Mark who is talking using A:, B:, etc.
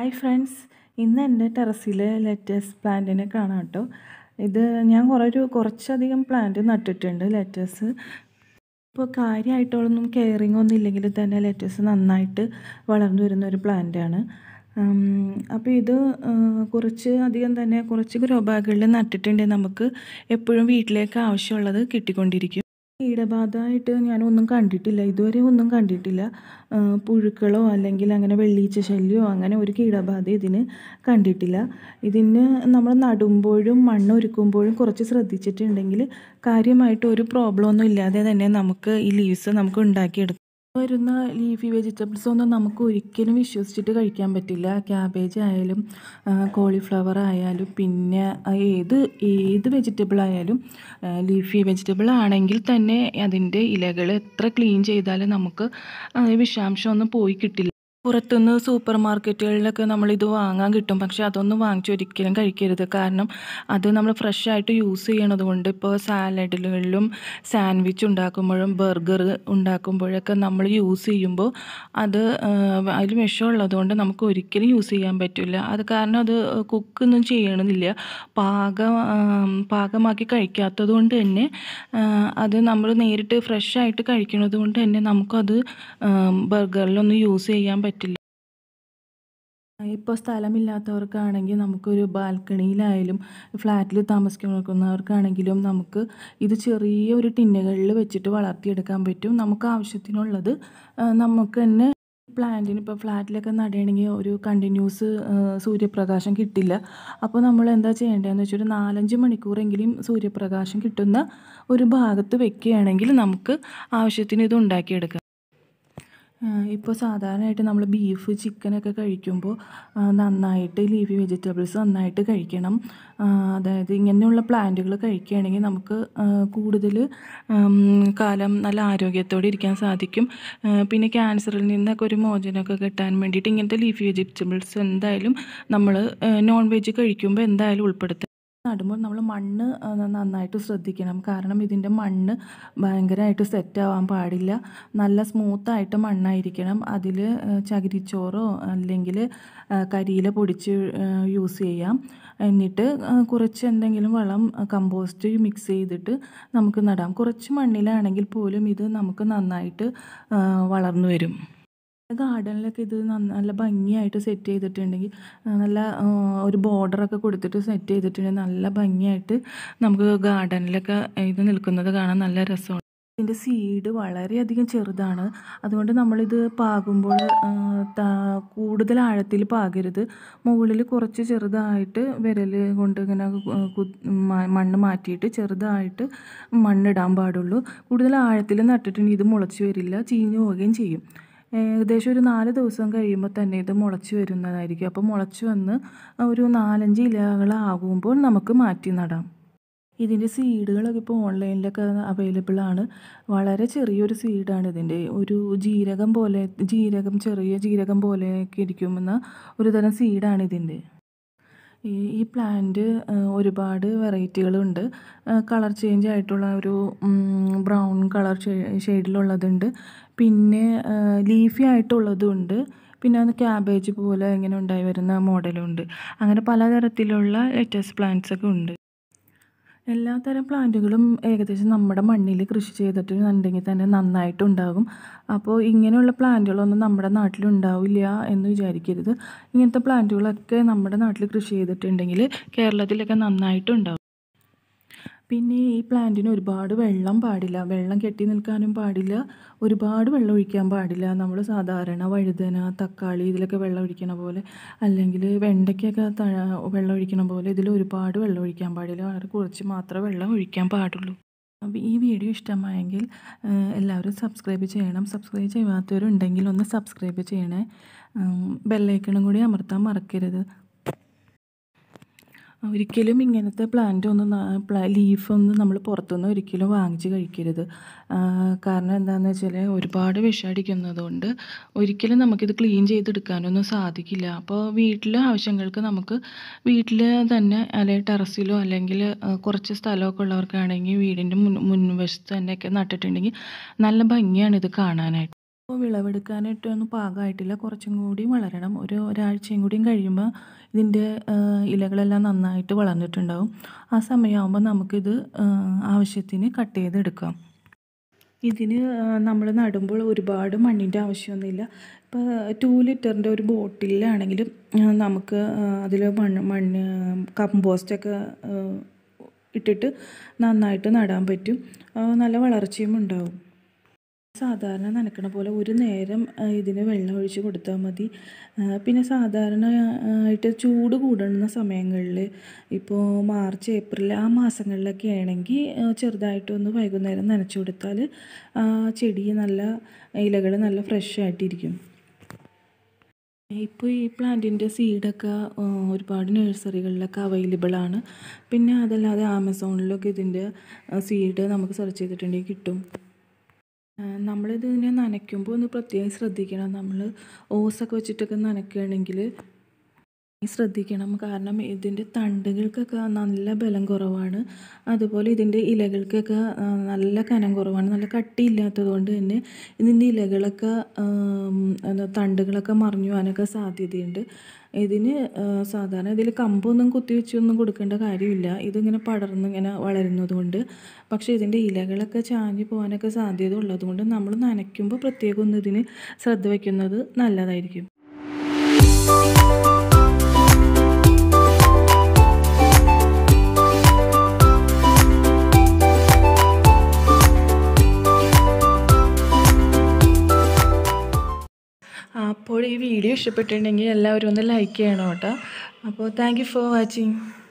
A: hi friends ഇന്ന് എൻ്റെ ടെറസിലെ let's പ്ലാന്റിനെ കാണാം കേട്ടോ ഇത് ഞാൻ കുറേ ഒരു കുറച്ചധികം പ്ലാന്റ് നട്ടിട്ടുണ്ട് ലെറ്റസ് ഇപ്പോൾ കാര്യമായിട്ടുള്ളൊന്നും കെയറിങ് ഒന്നും ഇല്ലെങ്കിൽ തന്നെ ലെറ്റസ് നന്നായിട്ട് വളർന്നു വരുന്ന ഒരു പ്ലാന്റാണ് അപ്പോൾ ഇത് കുറച്ച് അധികം തന്നെ കുറച്ച് ഗ്രോ ബാഗുകളിൽ നട്ടിട്ടുണ്ടെങ്കിൽ നമുക്ക് എപ്പോഴും വീട്ടിലേക്ക് ആവശ്യമുള്ളത് കിട്ടിക്കൊണ്ടിരിക്കും കീടബാധമായിട്ട് ഞാനൊന്നും കണ്ടിട്ടില്ല ഇതുവരെ ഒന്നും കണ്ടിട്ടില്ല പുഴുക്കളോ അല്ലെങ്കിൽ അങ്ങനെ വെള്ളീച്ച ശല്യമോ അങ്ങനെ ഒരു കീടബാധ ഇതിന് കണ്ടിട്ടില്ല ഇതിന് നമ്മൾ നടുമ്പോഴും മണ്ണ് ഒരുക്കുമ്പോഴും കുറച്ച് ശ്രദ്ധിച്ചിട്ടുണ്ടെങ്കിൽ കാര്യമായിട്ട് ഒരു പ്രോബ്ലം ഒന്നും ഇല്ലാതെ തന്നെ നമുക്ക് ഈ ലീവ്സ് നമുക്ക് ഉണ്ടാക്കിയെടുക്കാം വരുന്ന ലീഫി വെജിറ്റബിൾസ് ഒന്നും നമുക്ക് ഒരിക്കലും വിശ്വസിച്ചിട്ട് കഴിക്കാൻ പറ്റില്ല ക്യാബേജ് ആയാലും കോളിഫ്ലവർ ആയാലും പിന്നെ ഏത് ഏത് വെജിറ്റബിൾ ആയാലും ലീഫി വെജിറ്റബിൾ ആണെങ്കിൽ തന്നെ അതിൻ്റെ ഇലകൾ എത്ര ക്ലീൻ ചെയ്താലും നമുക്ക് വിഷാംശമൊന്നും പോയി കിട്ടില്ല പുറത്തുനിന്ന് സൂപ്പർ മാർക്കറ്റുകളിലൊക്കെ നമ്മളിത് വാങ്ങാൻ കിട്ടും പക്ഷെ അതൊന്നും വാങ്ങിച്ച് ഒരിക്കലും കഴിക്കരുത് കാരണം അത് നമ്മൾ ഫ്രഷ് ആയിട്ട് യൂസ് ചെയ്യണത് കൊണ്ട് ഇപ്പോൾ സാലഡിലുകളിലും സാൻഡ്വിച്ച് ഉണ്ടാക്കുമ്പോഴും ബർഗർ ഉണ്ടാക്കുമ്പോഴൊക്കെ നമ്മൾ യൂസ് ചെയ്യുമ്പോൾ അത് അതിൽ വിഷമുള്ളത് കൊണ്ട് നമുക്ക് ഒരിക്കലും യൂസ് ചെയ്യാൻ പറ്റില്ല അത് കാരണം അത് കുക്കൊന്നും ചെയ്യണമെന്നില്ല പാകം പാകമാക്കി കഴിക്കാത്തത് കൊണ്ട് തന്നെ അത് നമ്മൾ നേരിട്ട് ഫ്രഷ് ആയിട്ട് കഴിക്കുന്നത് കൊണ്ട് തന്നെ നമുക്കത് ബർഗറിലൊന്നും യൂസ് ചെയ്യാൻ പറ്റില്ല ഇപ്പോൾ സ്ഥലമില്ലാത്തവർക്കാണെങ്കിൽ നമുക്കൊരു ബാൽക്കണിയിലായാലും ഫ്ലാറ്റിൽ താമസിക്കുന്നവർക്കാണെങ്കിലും നമുക്ക് ഇത് ചെറിയ ഒരു ടിന്നുകളിൽ വെച്ചിട്ട് വളർത്തിയെടുക്കാൻ പറ്റും നമുക്ക് ആവശ്യത്തിനുള്ളത് നമുക്ക് തന്നെ പ്ലാന്റിന് ഇപ്പോൾ ഫ്ലാറ്റിലൊക്കെ നടുകയാണെങ്കിൽ ഒരു കണ്ടിന്യൂസ് സൂര്യപ്രകാശം കിട്ടില്ല അപ്പോൾ നമ്മൾ എന്താ ചെയ്യേണ്ടതെന്ന് വെച്ചാൽ ഒരു നാലഞ്ച് മണിക്കൂറെങ്കിലും സൂര്യപ്രകാശം കിട്ടുന്ന ഒരു ഭാഗത്ത് വെക്കുകയാണെങ്കിൽ നമുക്ക് ആവശ്യത്തിന് ഇത് ഉണ്ടാക്കിയെടുക്കാം ഇപ്പോൾ സാധാരണയായിട്ട് നമ്മൾ ബീഫ് ചിക്കനൊക്കെ കഴിക്കുമ്പോൾ നന്നായിട്ട് ലീഫി വെജിറ്റബിൾസ് നന്നായിട്ട് കഴിക്കണം അതായത് ഇങ്ങനെയുള്ള പ്ലാന്റുകൾ കഴിക്കുകയാണെങ്കിൽ നമുക്ക് കൂടുതൽ കാലം നല്ല ആരോഗ്യത്തോടെ ഇരിക്കാൻ സാധിക്കും പിന്നെ ക്യാൻസറിൽ നിന്നൊക്കെ ഒരു മോചനമൊക്കെ കിട്ടാൻ വേണ്ടിയിട്ട് ഇങ്ങനത്തെ ലീഫി വെജിറ്റബിൾസ് എന്തായാലും നമ്മൾ നോൺ വെജ് കഴിക്കുമ്പോൾ എന്തായാലും ഉൾപ്പെടുത്തുക നടുമ്പോൾ നമ്മൾ മണ്ണ് നന്നായിട്ട് ശ്രദ്ധിക്കണം കാരണം ഇതിൻ്റെ മണ്ണ് ഭയങ്കരമായിട്ട് സെറ്റ് ആവാൻ പാടില്ല നല്ല സ്മൂത്തായിട്ട് മണ്ണായിരിക്കണം അതിൽ ചകിരിച്ചോറോ അല്ലെങ്കിൽ കരിയില പൊടിച്ച് യൂസ് ചെയ്യാം എന്നിട്ട് കുറച്ച് എന്തെങ്കിലും വളം കമ്പോസ്റ്റ് മിക്സ് ചെയ്തിട്ട് നമുക്ക് നടാം കുറച്ച് മണ്ണിലാണെങ്കിൽ പോലും ഇത് നമുക്ക് നന്നായിട്ട് വളർന്നു വരും ഗാർഡനിലൊക്കെ ഇത് നല്ല ഭംഗിയായിട്ട് സെറ്റ് ചെയ്തിട്ടുണ്ടെങ്കിൽ നല്ല ഒരു ബോർഡറൊക്കെ കൊടുത്തിട്ട് സെറ്റ് ചെയ്തിട്ടുണ്ടെങ്കിൽ നല്ല ഭംഗിയായിട്ട് നമുക്ക് ഗാർഡനിലൊക്കെ ഇത് നിൽക്കുന്നത് കാണാൻ നല്ല രസമാണ് ഇതിൻ്റെ സീഡ് വളരെയധികം ചെറുതാണ് അതുകൊണ്ട് നമ്മളിത് പാകുമ്പോൾ കൂടുതൽ ആഴത്തിൽ പാകരുത് മുകളിൽ കുറച്ച് ചെറുതായിട്ട് വിരൽ കൊണ്ട് ഇങ്ങനെ മണ്ണ് മാറ്റിയിട്ട് ചെറുതായിട്ട് മണ്ണിടാൻ പാടുള്ളൂ കൂടുതൽ ആഴത്തിൽ നട്ടിട്ടുണ്ടെങ്കിൽ ഇത് മുളച്ച് വരില്ല ചീഞ്ഞു പോവുകയും ചെയ്യും ഏകദേശം ഒരു നാല് ദിവസം കഴിയുമ്പോൾ തന്നെ ഇത് മുളച്ച് വരുന്നതായിരിക്കും അപ്പോൾ മുളച്ച് വന്ന് ഒരു നാലഞ്ച് ഇലകളാകുമ്പോൾ നമുക്ക് മാറ്റി നടാം ഇതിൻ്റെ സീഡുകളൊക്കെ ഇപ്പോൾ ഓൺലൈനിലൊക്കെ അവൈലബിൾ ആണ് വളരെ ചെറിയൊരു സീഡാണ് ഇതിൻ്റെ ഒരു ജീരകം പോലെ ജീരകം ചെറിയ ജീരകം പോലെയൊക്കെ ഇരിക്കുമെന്ന ഒരു തരം സീഡാണ് ഇതിൻ്റെ ഈ ഈ പ്ലാന്റ് ഒരുപാട് വെറൈറ്റികളുണ്ട് കളർ ചേഞ്ച് ആയിട്ടുള്ള ഒരു ബ്രൗൺ കളർ ഷെയ്ഡിലുള്ളതുണ്ട് പിന്നെ ലീഫി ആയിട്ടുള്ളതും ഉണ്ട് പിന്നെ അത് ക്യാബേജ് പോലെ ഇങ്ങനെ ഉണ്ടായി വരുന്ന മോഡലും ഉണ്ട് അങ്ങനെ പലതരത്തിലുള്ള ലെറ്റസ് പ്ലാന്റ്സ് ഒക്കെ ഉണ്ട് എല്ലാത്തരം പ്ലാന്റുകളും ഏകദേശം നമ്മുടെ മണ്ണിൽ കൃഷി ചെയ്തിട്ടുണ്ടെങ്കിൽ തന്നെ നന്നായിട്ടുണ്ടാകും അപ്പോൾ ഇങ്ങനെയുള്ള പ്ലാന്റുകളൊന്നും നമ്മുടെ നാട്ടിലുണ്ടാവില്ല എന്ന് വിചാരിക്കരുത് ഇങ്ങനത്തെ പ്ലാന്റുകളൊക്കെ നമ്മുടെ നാട്ടിൽ കൃഷി ചെയ്തിട്ടുണ്ടെങ്കിൽ കേരളത്തിലൊക്കെ നന്നായിട്ടുണ്ടാവും പിന്നെ ഈ പ്ലാന്റിന് ഒരുപാട് വെള്ളം പാടില്ല വെള്ളം കെട്ടി നിൽക്കാനും പാടില്ല ഒരുപാട് വെള്ളം ഒഴിക്കാൻ പാടില്ല നമ്മൾ സാധാരണ വഴുതന തക്കാളി ഇതിലൊക്കെ വെള്ളം ഒഴിക്കണ പോലെ അല്ലെങ്കിൽ വെണ്ടയ്ക്കൊക്കെ വെള്ളം ഒഴിക്കണ പോലെ ഇതിൽ ഒരുപാട് വെള്ളം ഒഴിക്കാൻ പാടില്ല വളരെ കുറച്ച് മാത്രമേ വെള്ളം ഒഴിക്കാൻ പാടുള്ളൂ അപ്പോൾ ഈ വീഡിയോ ഇഷ്ടമായെങ്കിൽ എല്ലാവരും സബ്സ്ക്രൈബ് ചെയ്യണം സബ്സ്ക്രൈബ് ചെയ്യാത്തവരുണ്ടെങ്കിൽ ഒന്ന് സബ്സ്ക്രൈബ് ചെയ്യണേ ബെല്ലൈക്കണും കൂടി അമർത്താൻ മറക്കരുത് ഒരിക്കലും ഇങ്ങനത്തെ പ്ലാന്റ് ഒന്നും ലീഫൊന്നും നമ്മൾ പുറത്തുനിന്ന് ഒരിക്കലും വാങ്ങിച്ച് കഴിക്കരുത് കാരണം എന്താണെന്ന് വെച്ചാൽ ഒരുപാട് വിഷമടിക്കുന്നത് കൊണ്ട് ഒരിക്കലും നമുക്കിത് ക്ലീൻ ചെയ്തെടുക്കാനൊന്നും സാധിക്കില്ല അപ്പോൾ വീട്ടിലെ ആവശ്യങ്ങൾക്ക് നമുക്ക് വീട്ടിൽ തന്നെ അല്ലെങ്കിൽ ടെറസിലോ അല്ലെങ്കിൽ കുറച്ച് സ്ഥലമൊക്കെ ഉള്ളവർക്കാണെങ്കിൽ വീടിൻ്റെ മുൻ മുൻവശത്ത് തന്നെയൊക്കെ നട്ടിട്ടുണ്ടെങ്കിൽ നല്ല ഭംഗിയാണ് ഇത് കാണാനായിട്ട് ഇപ്പോൾ വിളവെടുക്കാനായിട്ടൊന്നും പാകമായിട്ടില്ല കുറച്ചും കൂടി വളരണം ഒരു ഒരാഴ്ചയും കൂടിയും കഴിയുമ്പോൾ ഇതിൻ്റെ ഇലകളെല്ലാം നന്നായിട്ട് വളർന്നിട്ടുണ്ടാവും ആ സമയമാകുമ്പോൾ നമുക്കിത് ആവശ്യത്തിന് കട്ട് ചെയ്തെടുക്കാം ഇതിന് നമ്മൾ നടുമ്പോൾ ഒരുപാട് മണ്ണിൻ്റെ ആവശ്യമൊന്നുമില്ല ഇപ്പോൾ ടു ലിറ്ററിൻ്റെ ഒരു ബോട്ടിലാണെങ്കിലും നമുക്ക് അതിൽ മണ്ണ് മണ്ണ് കമ്പോസ്റ്റൊക്കെ ഇട്ടിട്ട് നന്നായിട്ട് നടാൻ പറ്റും നല്ല വളർച്ചയും ഉണ്ടാവും സാധാരണ നനക്കണ പോലെ ഒരു നേരം ഇതിന് വെള്ളം ഒഴിച്ച് കൊടുത്താൽ മതി പിന്നെ സാധാരണ ആയിട്ട് ചൂട് കൂടുന്ന സമയങ്ങളിൽ ഇപ്പോൾ മാർച്ച് ഏപ്രിൽ ആ മാസങ്ങളിലൊക്കെ ആണെങ്കിൽ ചെറുതായിട്ടൊന്ന് വൈകുന്നേരം നനച്ചു കൊടുത്താൽ ചെടി നല്ല ഇലകൾ നല്ല ഫ്രഷ് ആയിട്ടിരിക്കും ഇപ്പോൾ ഈ പ്ലാന്റിൻ്റെ സീഡൊക്കെ ഒരുപാട് നഴ്സറികളിലൊക്കെ അവൈലബിൾ ആണ് പിന്നെ അതല്ലാതെ ആമസോണിലൊക്കെ ഇതിൻ്റെ സീഡ് നമുക്ക് സെർച്ച് ചെയ്തിട്ടുണ്ടെങ്കിൽ കിട്ടും നമ്മളിതിനെ നനയ്ക്കുമ്പോൾ ഒന്ന് പ്രത്യേകം ശ്രദ്ധിക്കണം നമ്മൾ ഓസൊക്കെ വെച്ചിട്ടൊക്കെ നനയ്ക്കുകയാണെങ്കിൽ ശ്രദ്ധിക്കണം കാരണം ഇതിൻ്റെ തണ്ടുകൾക്കൊക്കെ നല്ല ബലം കുറവാണ് അതുപോലെ ഇതിൻ്റെ ഇലകൾക്കൊക്കെ നല്ല കനം കുറവാണ് നല്ല കട്ടിയില്ലാത്തത് കൊണ്ട് തന്നെ ഇതിൻ്റെ ഇലകളൊക്കെ തണ്ടുകളൊക്കെ മറിഞ്ഞു പോകാനൊക്കെ സാധ്യതയുണ്ട് ഇതിന് സാധാരണ ഇതിൽ കമ്പൊന്നും കുത്തിവെച്ചൊന്നും കൊടുക്കേണ്ട കാര്യമില്ല ഇതിങ്ങനെ പടർന്നിങ്ങനെ വളരുന്നത് കൊണ്ട് പക്ഷേ ഇതിൻ്റെ ഇലകളൊക്കെ ചാഞ്ഞു പോകാനൊക്കെ സാധ്യത ഉള്ളതുകൊണ്ട് നമ്മൾ നനയ്ക്കുമ്പോൾ പ്രത്യേകം ഒന്ന് ഇതിന് ശ്രദ്ധ വയ്ക്കുന്നത് നല്ലതായിരിക്കും അപ്പോൾ ഈ വീഡിയോ ഇഷ്ടപ്പെട്ടിട്ടുണ്ടെങ്കിൽ എല്ലാവരും ഒന്ന് ലൈക്ക് ചെയ്യണം കേട്ടോ അപ്പോൾ താങ്ക് യു ഫോർ വാച്ചിങ്